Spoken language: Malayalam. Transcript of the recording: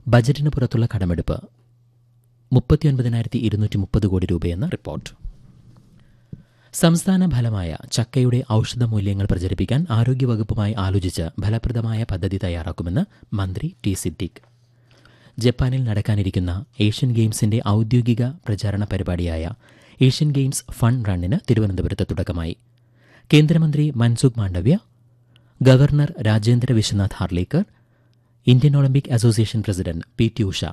ബജറ്റിന് പുറത്തുള്ള കടമെടുപ്പ് മുപ്പത്തിയൊൻപതിനായിരത്തി ഇരുന്നൂറ്റി മുപ്പത് കോടി രൂപയെന്ന റിപ്പോർട്ട് സംസ്ഥാന ഫലമായ ചക്കയുടെ ഔഷധ മൂല്യങ്ങൾ പ്രചരിപ്പിക്കാൻ ആരോഗ്യവകുപ്പുമായി ആലോചിച്ച് ഫലപ്രദമായ പദ്ധതി തയ്യാറാക്കുമെന്ന് മന്ത്രി ടി സിദ്ദിഖ് ജപ്പാനിൽ നടക്കാനിരിക്കുന്ന ഏഷ്യൻ ഗെയിംസിന്റെ ഔദ്യോഗിക പ്രചാരണ പരിപാടിയായ ഏഷ്യൻ ഗെയിംസ് ഫൺ റണ്ണിന് തിരുവനന്തപുരത്ത് തുടക്കമായി കേന്ദ്രമന്ത്രി Mansukh Mandaviya governor Rajendra Vishwanath Arlekar Indian Olympic association president P T Usha